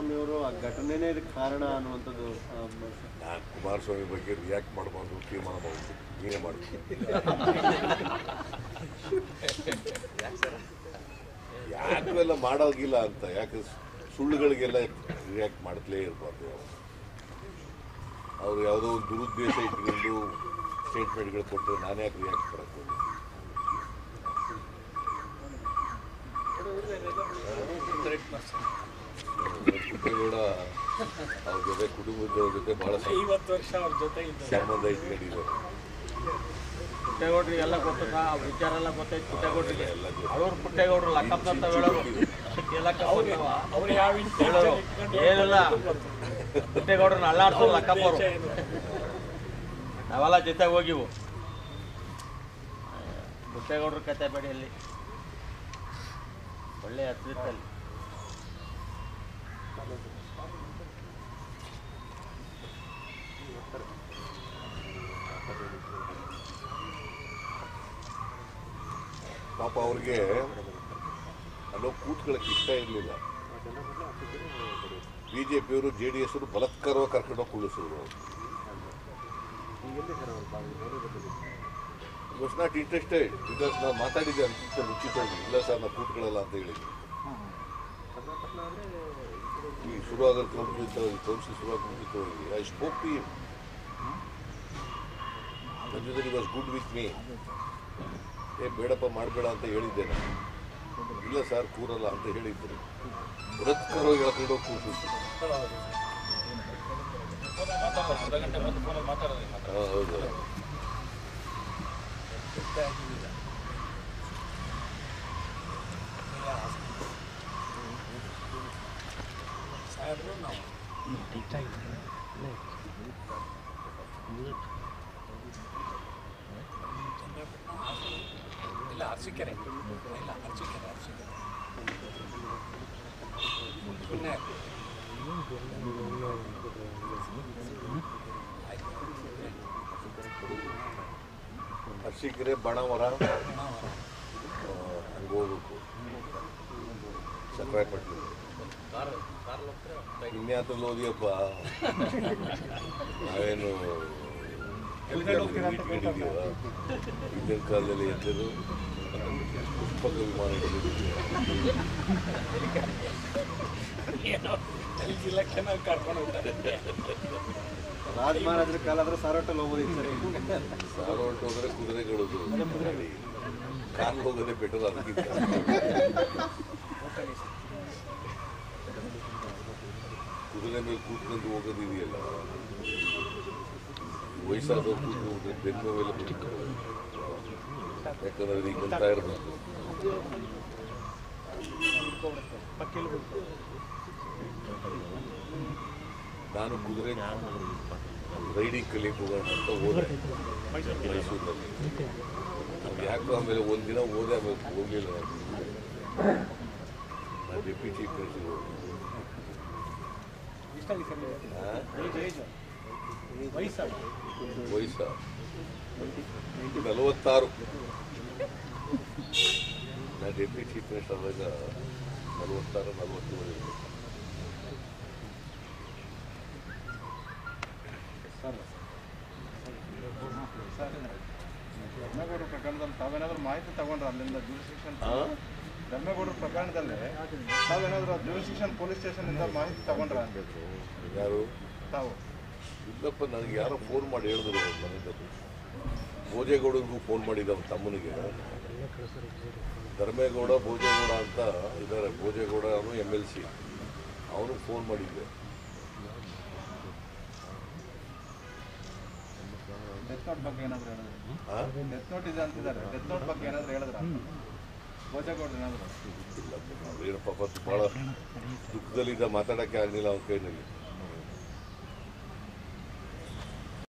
ಕುಮಾರಸ್ವಾಮಿ ಅವರು ಆ ಘಟನೆನೇ ಇದಕ್ಕೆ ಕಾರಣ ಅನ್ನುವಂಥದ್ದು ಆ, ಮ- ನಾನು ಕುಮಾರಸ್ವಾಮಿ ಬಗ್ಗೆ ರಿಯಾಕ್ಟ್ ಮಾಡಬಾರ್ದು ತೀರ್ಮಾನ ಮಾಡ್ಬಿಟ್ಟು ನೀನೇ ಮಾಡ್ತೀನಿ ಯಾಕೆ ಎಲ್ಲ ಮಾಡೋಗಿಲ್ಲ ಅಂತ ಯಾಕೆ ಸುಳ್ಳುಗಳಿಗೆಲ್ಲ ರಿಯಾಕ್ಟ್ ಮಾಡ್ತಲೇ ಇರಬಾರ್ದು ಅವರು ಯಾವುದೋ ಒಂದು ದುರುದ್ದೇಶ ಇಟ್ಕೊಂಡು ಸ್ಟೇಟ್ಮೆಂಟ್ಗಳು ಕೊಟ್ಟರೆ ನಾನು ಯಾಕೆ ರಿಯಾಕ್ಟ್ ಮಾಡಕ್ಕೆ ಹೋಗಿ ಪುಟ್ಟೇಗೌಡ ಅವ್ರ ಜೊತೆ ಕುಟುಂಬದವ್ರ ಜೊತೆ ಬಹಳ ಐವತ್ತು ವರ್ಷ ಅವ್ರ ಜೊತೆ ಇದ್ದಾರೆ ಸಂಬಂಧ ಇಟ್ಕೊಂಡಿದ್ದಾರೆ ಪುಟ್ಟೇಗೌಡರಿಗೆ ಎಲ್ಲ ಗೊತ್ತು ಸಹ ಅವ್ರ ವಿಚಾರ ಎಲ್ಲ ಗೊತ್ತೈತೆ ಪುಟ್ಟೇಗೌಡರಿಗೆ ಎಲ್ಲ ಗೊತ್ತು. ಅವ್ರ ಪುಟ್ಟೇಗೌಡರು ಲಕ್ಕಪ್ಪ ಅಂತ ಹೇಳೋರು ಅವ್ರು ಅವ್ರು ಯಾವ ಹೇಳೋರು intention ಇಟ್ಕೊಂಡು ಏನಿಲ್ಲ ಪುಟ್ಟೇಗೌಡರನ್ನ ಅಲ್ಲಾಡ್ಸೋರು ಲಕ್ಕಪ್ಪ ಅವರು ಉದ್ದೇಶ ಏನು? ನಾವೆಲ್ಲ ಜೊತೆಗೆ ಹೋಗಿವು ಪುಟ್ಟೇಗೌಡ್ರ ಕತೆ ಬೇಡಿ ಅಲ್ಲಿ ಒಳ್ಳೆ ಹತ್ತಿರದಲ್ಲಿ ಪಾಪ ಅವ್ರಿಗೆ ಅಲ್ಲೋ ಕೂತ್ಕೊಳ್ಳೋಕೆ ಇಷ್ಟ ಇರಲಿಲ್ಲ ಬಿ ಜೆ ಪಿಯವರು ಜೆ ಡಿ ಎಸ್ ಅವರು ಬಲತ್ಕಾರವಾಗಿ ಕರ್ಕೊಂಡೋಗಿ ಕುಳಿಸಿದ್ರು ವಾಸ್ ನಾಟ್ ಇಂಟ್ರೆಸ್ಟೆಡ್ ಬಿಕಾಸ್ ನಾನು ಮಾತಾಡಿದ್ದೆ ಅಂತ ಉಚಿತವಾಗಿ ಇಲ್ಲ ಸರ್ ನಾವು ಕೂತ್ಕೊಳ್ಳಲ್ಲ ಅಂತ ಹೇಳಿದ್ದೆ ಈ ಶುರು ಆಗೋದು ಮುಂಚಿತ ಕೌನ್ಸಿಲ್ ಶುರು ಆಗೋದು ಮುಂಚಿತವಾಗಿ ಐ ಸ್ಪೋಕ್ ಟು ನನ್ನ ಜೊತೆ ವಾಸ್ ಗುಡ್ ವಿತ್ ಮೀ ಏ ಬೇಡಪ್ಪ ಮಾಡಬೇಡ ಅಂತ ಹೇಳಿದ್ದೆ ನಾನು ಇಲ್ಲ ಸರ್ ಕೂರಲ್ಲ ಅಂತ ಹೇಳಿದ್ದೆ ಬಲತ್ಕಾರವಾಗಿ ಹೇಳ್ಕೊಂಡು ಹೋಗಿ ಕೂರಿಸಿದ್ರು ಅರ್ಧ ಗಂಟೆ ಬಂದು ಫೋನಲ್ಲಿ ಮಾತಾಡೋದಿಲ್ಲ ಹಾಂ ಹೌದು ಸಾಹೇಬ್ರು ನಾವು ಇಲ್ಲ ಅರಸಿಕೆರೆ ಇಲ್ಲ ಅರಸಿಕೆರೆ ಅರಸಿಕೆರೆ ಸುಮ್ಮನೆ ಅರ್ಶಿಕೆರೆ ಬಾಣವರ ಹಂಗೆ ಹೋಗ್ಬೇಕು ಸಕ್ರಾಯಪಟ್ಟಣ ಇನ್ಯಾತ್ರಲ್ಲಿ ಓದಿಯಪ್ಪ ನಾವೇನು ಇಟ್ಕೊಂಡಿದ್ದೀವ ಹಿಂದಿನ ಕಾಲದಲ್ಲಿ ಎದ್ದರು ಪುಷ್ಪಕ ವಿಮಾನ ಇಟ್ಕೊಂಡಿದ್ದೀವ ಏನೋ ಇಲೆಕ್ಷನ್ ಕರ್ಕೊಂಡು ಹೋಗ್ತಾರೆ ರಾಜ ಮಹಾರಾಜರ ಕಾಲ ಆದ್ರೆ ಸಾರೋಟಲ್ಲಿ ಹೋಗೋದಿತ್ತು ಸರಿ ಸಾರು ಹೊರಟೋದ್ರೆ ಕುದುರೆಗಳು ಕಾರ್ ಹೋಗೋದೇ ಬೆಟರ್ ಅದಕ್ಕಿಂತ ಕುದುರೆ ಮೇಲೆ ಕೂತ್ಕೊಂಡು ಹೋಗೋದಿದೆಯಲ್ಲ ವಯಸ್ಸಾದವ್ರು ಕೂತ್ಕೊಂಡ್ರೆ ಬೆನ್ನ ಮೇಲೆ ಕೂತ್ಕೊಂಡು ಯಾಕಂದ್ರೆ ಈಗ ಬಂತಾ ಇರಬೇಕು ನಾನು ಕುದುರೆ ರೈಡಿಂಗ್ ಕಲಿಯಕ್ಕೆ ಹೋಗೋಣ ಅಂತ ಹೋದೆ ಮೈಸೂರಿನಲ್ಲಿ ನಮ್ಗೆ ಯಾಕೋ ಆಮೇಲೆ ಒಂದಿನ ಹೋದೆ ಆಮೇಲೆ ಹೋಗಲಿಲ್ಲ ನಾನು ಡೆಪ್ಯೂಟಿ ಚೀಫ್ ಮಿನಿಸ್ಟರ್ ವಯಸ್ಸ ನಲವತ್ತಾರು ನಾನು ಡೆಪ್ಯೂಟಿ ಚೀಫ್ ಮಿನಿಸ್ಟರ್ ಆದಾಗ ನಲವತ್ತಾರು ನಲವತ್ತೇಳು ಇರಬೇಕು ಧರ್ಮೇಗೌಡರ ಪ್ರಕರಣದಲ್ಲಿ ತಾವೇನಾದ್ರೂ ಮಾಹಿತಿ ತಗೊಂಡ್ರ ಅಲ್ಲಿಂದ ಜೂರಿಸ್ಟಿಕ್ಷನ್ ಆ? ಧರ್ಮೇಗೌಡರ ಪ್ರಕರಣದಲ್ಲಿ ತಾವೇನಾದ್ರೂ ಜೂರಿಸ್ಟಿಕ್ಷನ್ ಪೊಲೀಸ್ ಸ್ಟೇಷನ್ ಇಂದ ಮಾಹಿತಿ ತಗೊಂಡ್ರ ಅನ್ಬೇಕು ಯಾರು ತಾವು ಇಲ್ಲಪ್ಪ ನನಗೆ ಯಾರೋ ಫೋನ್ ಮಾಡಿ ಹೇಳಿದ್ರು ಅವ್ರ ಮನೆಯಲ್ಲಿ ಭೋಜೇಗೌಡರಿಗೂ ಫೋನ್ ಮಾಡಿದ್ದ ಅವ್ನ ತಮ್ಮನಿಗೆ ಧರ್ಮೇಗೌಡ ಭೋಜೇಗೌಡ ಅಂತ ಇದ್ದಾರೆ ಭೋಜೇಗೌಡ ಅವನು ಎಮ್ ಎಲ್ ಸಿ ಅವನು ಫೋನ್ ಮಾಡಿದ್ದೆ ಡೆತ್ ನೋಟ್ ಬಗ್ಗೆ ಏನಾದ್ರು ಹೇಳಿದ್ರು ಆ? ಡೆತ್ ನೋಟ್ ಇದೆ ಅಂತಿದ್ದಾರೆ ಡೆತ್ ನೋಟ್ ಬಗ್ಗೆ ಏನಾದ್ರು ಹೇಳಿದ್ರ ಭೋಜೇಗೌಡ್ರು ಏನಾದ್ರು ಇಲ್ಲಪ್ಪ ಅವ್ರೇನು ಪಾಪ ಭಾಳ ದುಃಖದಲ್ಲಿದ್ದ ಮಾತಾಡೋಕ್ಕೆ ಆಗಲಿಲ್ಲ ಅವನ ಕೈನಲ್ಲಿ